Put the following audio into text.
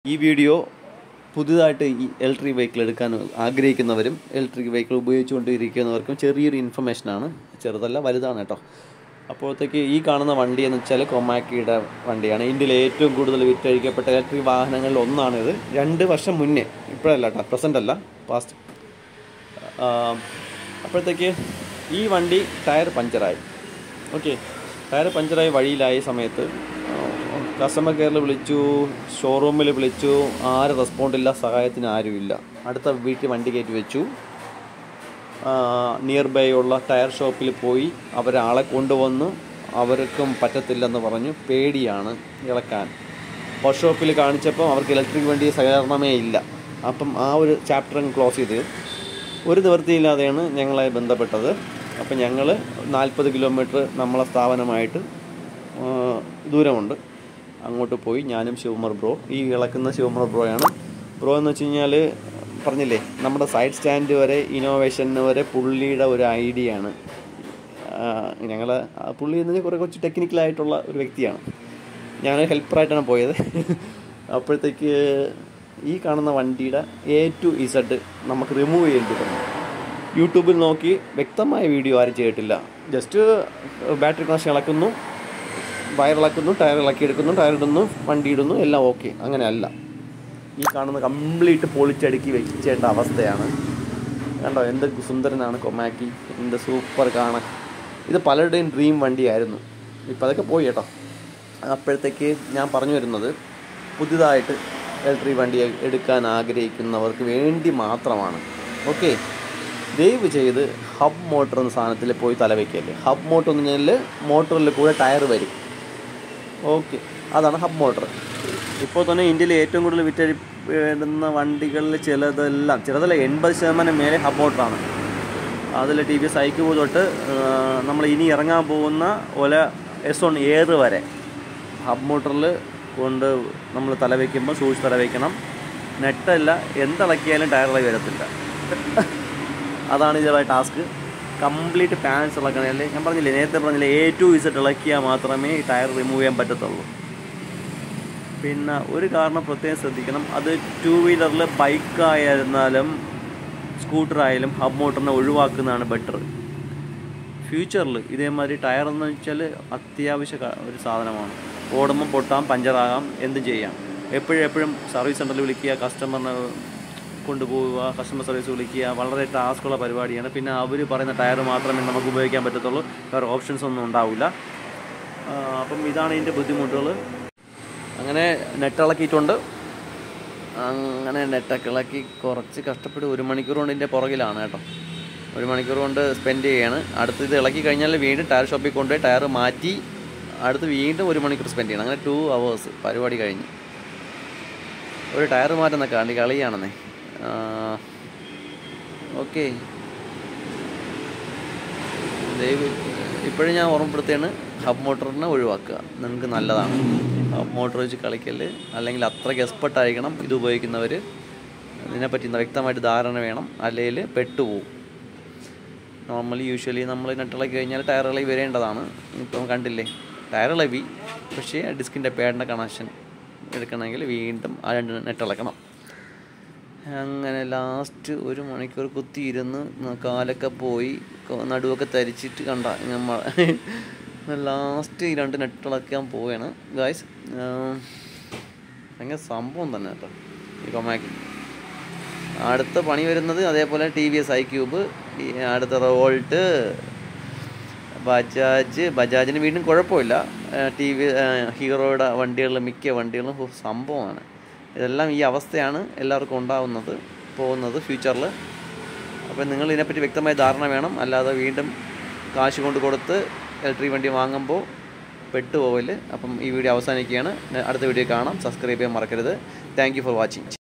ഈ വീഡിയോ പുതുതായിട്ട് ഈ ഇലക്ട്രിക് വെഹിക്കിൾ എടുക്കാൻ ആഗ്രഹിക്കുന്നവരും ഇലക്ട്രിക് വെഹിക്കിൾ ഉപയോഗിച്ചുകൊണ്ടിരിക്കുന്നവർക്കും ചെറിയൊരു ഇൻഫർമേഷനാണ് ചെറുതല്ല വലുതാണ് കേട്ടോ അപ്പോഴത്തേക്ക് ഈ കാണുന്ന വണ്ടി എന്ന് വെച്ചാൽ കൊമാക്കിയുടെ വണ്ടിയാണ് ഇന്ത്യയിലെ ഏറ്റവും കൂടുതൽ വിറ്റഴിക്കപ്പെട്ട ഇലക്ട്രിക് വാഹനങ്ങളിൽ ഒന്നാണിത് രണ്ട് വർഷം മുന്നേ ഇപ്പോഴല്ല കേട്ടോ പ്രസൻ്റ് അല്ല പാസ്റ്റ് അപ്പോഴത്തേക്ക് ഈ വണ്ടി ടയർ പഞ്ചറായി ഓക്കെ ടയർ പഞ്ചറായി വഴിയിലായ സമയത്ത് കസ്റ്റമർ കെയറിൽ വിളിച്ചു ഷോറൂമിൽ വിളിച്ചു ആരും റെസ്പോണ്ട് ഇല്ല സഹായത്തിന് ആരുമില്ല അടുത്ത വീട്ടിൽ വണ്ടി കയറ്റി വെച്ചു നിയർ ബൈ ഉള്ള ടയർ ഷോപ്പിൽ പോയി അവരാളെ കൊണ്ടുവന്ന് അവർക്കും പറ്റത്തില്ലെന്ന് പറഞ്ഞു പേടിയാണ് ഇളക്കാൻ വർക്ക്ഷോപ്പിൽ കാണിച്ചപ്പോൾ അവർക്ക് ഇലക്ട്രിക് വണ്ടി സഹകരണമേ ഇല്ല അപ്പം ആ ഒരു ചാപ്റ്റർ അങ്ങ് ക്ലോസ് ചെയ്ത് ഒരു നിവൃത്തിയില്ലാതെയാണ് ഞങ്ങളെ ബന്ധപ്പെട്ടത് അപ്പം ഞങ്ങൾ നാൽപ്പത് കിലോമീറ്റർ നമ്മളെ സ്ഥാപനമായിട്ട് ദൂരമുണ്ട് അങ്ങോട്ട് പോയി ഞാനും ശിവകുമാർ ബ്രോ ഈ ഇളക്കുന്ന ശിവകുമാർ ബ്രോയാണ് ബ്രോ എന്ന് വെച്ച് കഴിഞ്ഞാൽ പറഞ്ഞില്ലേ നമ്മുടെ സൈഡ് സ്റ്റാൻഡ് വരെ ഇന്നോവേഷന് വരെ പുള്ളിയുടെ ഒരു ഐഡിയ ആണ് ഞങ്ങൾ പുള്ളി എന്ന് വെച്ചാൽ കുറേ കുറച്ച് ടെക്നിക്കലായിട്ടുള്ള ഒരു വ്യക്തിയാണ് ഞാൻ ഹെൽപ്പറായിട്ടാണ് പോയത് അപ്പോഴത്തേക്ക് ഈ കാണുന്ന വണ്ടിയുടെ എ ടു ഇസഡ് നമുക്ക് റിമൂവ് ചെയ്യേണ്ടി വന്നു യൂട്യൂബിൽ നോക്കി വ്യക്തമായ വീഡിയോ ആരും ചെയ്തിട്ടില്ല ജസ്റ്റ് ബാറ്ററി കണക്ഷൻ ഇളക്കുന്നു വയർ ഇളക്കുന്നു ടയർ ഇളക്കിയെടുക്കുന്നു ടയർ ഇടുന്നു വണ്ടി ഇടുന്നു എല്ലാം ഓക്കെ അങ്ങനെയല്ല ഈ കാണുന്ന കംപ്ലീറ്റ് പൊളിച്ചടുക്കി വെച്ചേണ്ട അവസ്ഥയാണ് കണ്ടോ എന്ത് സുന്ദരനാണ് കൊമാക്കി എന്ത് സൂപ്പർ കാണാൻ ഇത് പലരുടെയും ഡ്രീം വണ്ടിയായിരുന്നു ഇപ്പം അതൊക്കെ പോയി കേട്ടോ അപ്പോഴത്തേക്ക് ഞാൻ പറഞ്ഞു വരുന്നത് പുതിയതായിട്ട് ഇലക്ട്രിക് വണ്ടി എടുക്കാൻ ആഗ്രഹിക്കുന്നവർക്ക് വേണ്ടി മാത്രമാണ് ഓക്കെ ദയവ് ചെയ്ത് ഹബ് മോട്ടർ എന്ന സാധനത്തിൽ പോയി തലവെക്കല്ലേ ഹബ് മോട്ടർ എന്ന് പറഞ്ഞാൽ മോട്ടറിൽ കൂടെ ടയർ വരും ഓക്കെ അതാണ് ഹബ് മോട്ടർ ഇപ്പോൾ തന്നെ ഇന്ത്യയിൽ ഏറ്റവും കൂടുതൽ വിറ്റഴിപ്പെടുന്ന വണ്ടികളിൽ ചിലതെല്ലാം ചിലതല്ല എൺപത് ശതമാനം മേലെ ഹബ് മോട്ടറാണ് അതിൽ ടി വി സൈക്കിൾ തൊട്ട് നമ്മൾ ഇനി ഇറങ്ങാൻ പോകുന്ന ഒല എസ് ഓൺ എയർ വരെ ഹബ് മോട്ടറിൽ കൊണ്ട് നമ്മൾ തല വയ്ക്കുമ്പോൾ സൂക്ഷിച്ച് തല വയ്ക്കണം നെറ്റല്ല എന്തിളക്കിയാലും ടയറിളകി വരത്തില്ല അതാണ് ഇതിലുള്ള ടാസ്ക് കംപ്ലീറ്റ് പാൻസ് ഇളക്കണം അല്ലേ ഞാൻ പറഞ്ഞില്ലേ നേരത്തെ പറഞ്ഞില്ലേ എ ടു ഇസഡ് ഇളക്കിയാൽ മാത്രമേ ഈ ടയർ റിമൂവ് ചെയ്യാൻ പറ്റത്തുള്ളൂ പിന്നെ ഒരു കാരണം പ്രത്യേകം ശ്രദ്ധിക്കണം അത് ടു വീലറിൽ ബൈക്കായിരുന്നാലും സ്കൂട്ടറായാലും ഹബ് മോട്ടറിനെ ഒഴിവാക്കുന്നതാണ് ബെറ്റർ ഫ്യൂച്ചറിൽ ഇതേമാതിരി ടയർ എന്ന് വെച്ചാൽ അത്യാവശ്യ ഒരു സാധനമാണ് ഓടുമ്പോൾ പൊട്ടാം പഞ്ചറാകാം എന്തും ചെയ്യാം എപ്പോഴും എപ്പോഴും സർവീസ് സെൻറ്ററിൽ വിളിക്കുക കസ്റ്റമറിനെ കൊണ്ടുപോവുക കസ്റ്റമർ സർവീസ് വിളിക്കുക വളരെ ടാസ്ക്കുള്ള പരിപാടിയാണ് പിന്നെ അവർ പറയുന്ന ടയർ മാത്രമേ നമുക്ക് ഉപയോഗിക്കാൻ പറ്റത്തുള്ളൂ വേറെ ഓപ്ഷൻസ് ഒന്നും ഉണ്ടാവില്ല അപ്പം ഇതാണ് ഇതിൻ്റെ ബുദ്ധിമുട്ടുകൾ അങ്ങനെ നെറ്റ് ഇളക്കിയിട്ടുണ്ട് അങ്ങനെ നെറ്റൊക്കെ ഇളക്കി കുറച്ച് കഷ്ടപ്പെട്ട് ഒരു മണിക്കൂർ കൊണ്ട് ഇതിൻ്റെ പുറകിലാണ് കേട്ടോ ഒരു മണിക്കൂർ കൊണ്ട് സ്പെൻഡ് ചെയ്യാണ് അടുത്ത് ഇത് ഇളക്കി കഴിഞ്ഞാൽ വീണ്ടും ടയർ ഷോപ്പിൽ കൊണ്ടുപോയി ടയർ മാറ്റി അടുത്ത് വീണ്ടും ഒരു മണിക്കൂർ സ്പെൻഡ് ചെയ്യണം അങ്ങനെ ടു അവേഴ്സ് പരിപാടി കഴിഞ്ഞ് ഒരു ടയർ മാറ്റുന്നൊക്കെ കണ്ടി കളിയാണെന്നേ ഓക്കെ ദയവ് ഇപ്പോഴും ഞാൻ ഓർമ്മപ്പെടുത്തുകയാണ് ഹബ് മോട്ടറിനെ ഒഴിവാക്കുക നിങ്ങൾക്ക് നല്ലതാണ് ഹബ് മോട്ടർ വെച്ച് കളിക്കല് അല്ലെങ്കിൽ അത്രയ്ക്ക് എക്സ്പെർട്ട് ആയിരിക്കണം ഇത് ഉപയോഗിക്കുന്നവർ ഇതിനെപ്പറ്റി വ്യക്തമായിട്ട് ധാരണ വേണം അല്ലെങ്കിൽ പെട്ടുപോകും നോർമലി യൂഷ്വലി നമ്മൾ നെട്ടിളക്കി കഴിഞ്ഞാൽ ടയർ ഇളകി വരേണ്ടതാണ് ഇപ്പം കണ്ടില്ലേ ടയർ ഇളവി പക്ഷേ ഡിസ്കിൻ്റെ പേടിൻ്റെ കണക്ഷൻ എടുക്കണമെങ്കിൽ വീണ്ടും ആ രണ്ട് നെട്ടിളക്കണം അങ്ങനെ ലാസ്റ്റ് ഒരു മണിക്കൂർ കുത്തിയിരുന്ന് കാലൊക്കെ പോയി നടുവൊക്കെ തരിച്ചിട്ട് കണ്ട നമ്മൾ ലാസ്റ്റ് ഈ രണ്ട് നെട്ടിളക്കാൻ പോവുകയാണ് ഗായ്സ് ഭയങ്കര സംഭവം തന്നെ കേട്ടോ ഈ കൊമാക്കി അടുത്ത പണി വരുന്നത് അതേപോലെ ടി വി എസ് ഐ ക്യൂബ് അടുത്ത റോൾട്ട് ബജാജ് ബജാജിന് വീണ്ടും കുഴപ്പമില്ല ടി വി ഹീറോയുടെ വണ്ടികളിൽ മിക്ക വണ്ടികളും സംഭവമാണ് ഇതെല്ലാം ഈ അവസ്ഥയാണ് എല്ലാവർക്കും ഉണ്ടാവുന്നത് പോകുന്നത് ഫ്യൂച്ചറിൽ അപ്പോൾ നിങ്ങൾ ഇതിനെപ്പറ്റി വ്യക്തമായ ധാരണ വേണം അല്ലാതെ വീണ്ടും കാശ് കൊണ്ട് കൊടുത്ത് ഇലക്ട്രിക് വണ്ടി വാങ്ങുമ്പോൾ പെട്ടുപോകല് അപ്പം ഈ വീഡിയോ അവസാനിക്കുകയാണ് അടുത്ത വീഡിയോ കാണാം സബ്സ്ക്രൈബ് ചെയ്യാൻ മറക്കരുത് താങ്ക് ഫോർ വാച്ചിങ്